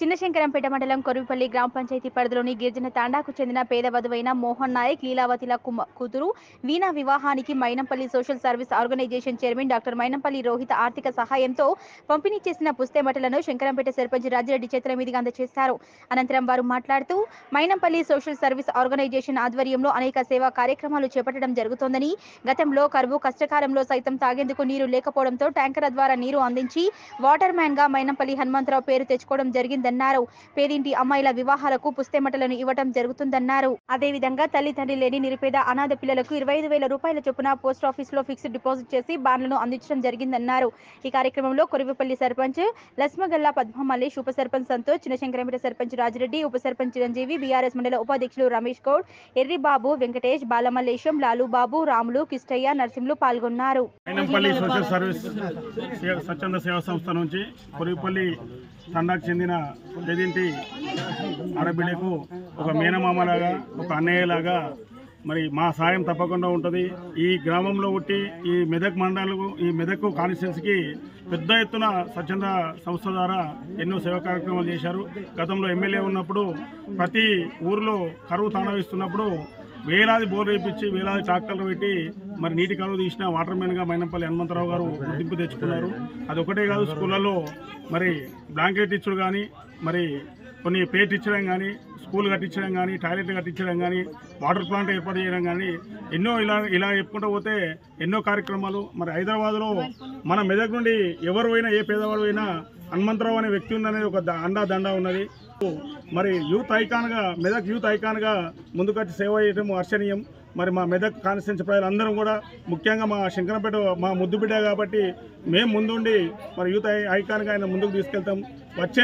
చిన్నశంకరంపేట మండలం కొరువిపల్లి గ్రామ పంచాయతీ పరిధిలోని గిరిజన తాండాకు చెందిన పేద వధువైన మోహన్ నాయక్ లీలావతిల కుమ- కూతురు వీణా వివాహానికి Mynampally social service organisation chairman doctor Mynampally Rohith ఆర్థిక సహాయంతో పంపిణీ చేసిన పుస్తెమటలను శంకరంపేట సర్పంచ్ రాజిరెడ్డి చేతుల మీదుగా అందజేశారు అనంతరం వారు మాట్లాడుతూ మైనంపల్లి సోషల్ సర్వీస్ ఆర్గనైజేషన్ ఆధ్వర్యంలో అనేక సేవా కార్యక్రమాలు చేపట్టడం జరుగుతోందని గతంలో కరువు కష్టకాలంలో సైతం తాగేందుకు నీరు లేకపోవడంతో ట్యాంకర్ల ద్వారా నీరు అందించి వాటర్ మ్యాన్ గా మైనంపల్లి హనుమంతరావు పేరు తెచ్చుకోవడం జరిగిందన్నారు పేదింటి అమ్మాయిల వివాహాలకు పుస్తెమటలను ఇవ్వడం జరుగుతుందన్నారు అదేవిధంగా తల్లి తండ్రి లేని నిరుపేద అనాథ పిల్లలకు ఇరవై ఐదు వేల రూపాయల చొప్పున పోస్ట్ ఆఫీస్ లో ఫిక్స్డ్ డిపాజిట్ చేసి బాండ్లను అందించడం జరిగిందన్నారు ఈ కార్యక్రమంలో కొరివిపల్లి సర్పంచ్ లస్మగల్లా పద్మమల్లేష్ ఉప సర్పంచ్ సంతోష్ చిన్నశంకరపేట సర్పంచ్ రాజిరెడ్డి ఉప సర్పంచ్ చిరంజీవి బీఆర్ఎస్ మండల ఉపాధ్యక్షులు రమేష్ గౌడ్ ఎర్రిబాబు వెంకటేష్ బాలమల్లేశం లాలుబాబు రాములు కిష్టయ్య నరసింహులు పాల్గొన్నారు మైనంపల్లి సోషల్ సర్వీస్ సే- స్వచ్ఛంద సేవా సంస్థ నుంచి కొరిపల్లి తండాకు చెందిన ఎదింటి ఆడబిడ్డకు ఒక మేనమామలాగా ఒక అన్నయ్యలాగా మరి మా సాయం తప్పకుండా ఉంటుంది ఈ గ్రామంలో పుట్టి ఈ మెదక్ మండలకు ఈ మెదక్ కాన్స్టిట్యున్సీకి పెద్ద ఎత్తున స్వచ్ఛంద సంస్థ ద్వారా ఎన్నో సేవా కార్యక్రమాలు చేశారు గతంలో ఎమ్మెల్యే ఉన్నప్పుడు ప్రతి ఊరిలో కరువు తాండవిస్తున్నప్పుడు వేలాది బోర్ వేయించి వేలాది ట్రాక్టర్లు పెట్టి మరి నీటి కరువు తీసిన వాటర్ మ్యాన్గా మైనంపల్లి హనుమంతరావు గారు గుర్తింపు తెచ్చుకున్నారు అది ఒకటే కాదు స్కూళ్ళల్లో మరి బ్లాంకెట్ ఇచ్చడం కానీ మరి కొన్ని పేట్ ఇచ్చడం కానీ స్కూల్ కట్టించడం కానీ టాయిలెట్లు కట్టించడం కానీ వాటర్ ప్లాంట్ ఏర్పాటు చేయడం కానీ ఎన్నో ఇలా ఇలా చెప్పుకుంటూ పోతే ఎన్నో కార్యక్రమాలు మరి హైదరాబాద్లో మన మెదక్ నుండి ఎవరు పోయినా ఏ పేదవాడు పోయినా హనుమంతరావు అనే వ్యక్తి ఉందనేది ఒక ద- అండా దండ ఉన్నది మరి యూత్ ఐకాన్గా మెదక్ యూత్ ఐకాన్గా ముందుకొచ్చి సేవ చేయడం హర్షణీయం మరి మా మెదక్ కాన్స్టిట్యూన్సీ ప్రజలందరం కూడా ముఖ్యంగా మా శంకరంపేట మా ముద్దు బిడ్డ కాబట్టి మేము ముందుండి మరి యూత్ ఐ- ఐకాన్గా ఆయన ముందుకు తీసుకెళ్తాం వచ్చే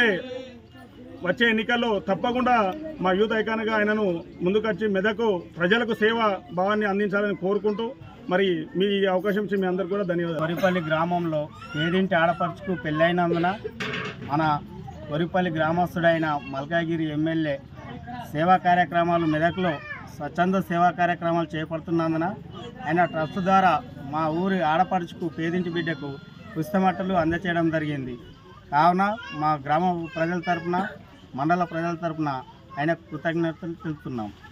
వచ్చే ఎన్నికల్లో తప్పకుండా మా యూత్ ఐకాన్గా ఆయనను ముందుకొచ్చి మెదకు ప్రజలకు సేవ భావాన్ని అందించాలని కోరుకుంటూ మరి మీ ఈ అవకాశం ఇచ్చి మీ అందరికీ కూడా ధన్యవాదాలు వరిపల్లి గ్రామంలో పేదింటి ఆడపడుచుకు పెళ్ళైనందున మన వరిపల్లి గ్రామస్తుడైన మల్కాగిరి ఎమ్మెల్యే సేవా కార్యక్రమాలు మెదక్లో స్వచ్ఛంద సేవా కార్యక్రమాలు చేపడుతున్నందున ఆయన ట్రస్ట్ ద్వారా మా ఊరి ఆడపడుచుకు పేదింటి బిడ్డకు పుస్తమట్టలు అందచేయడం జరిగింది కావున మా గ్రామ ప్రజల తరపున మండల ప్రజల తరపున ఆయన కృతజ్ఞతలు తెలుపుతున్నాం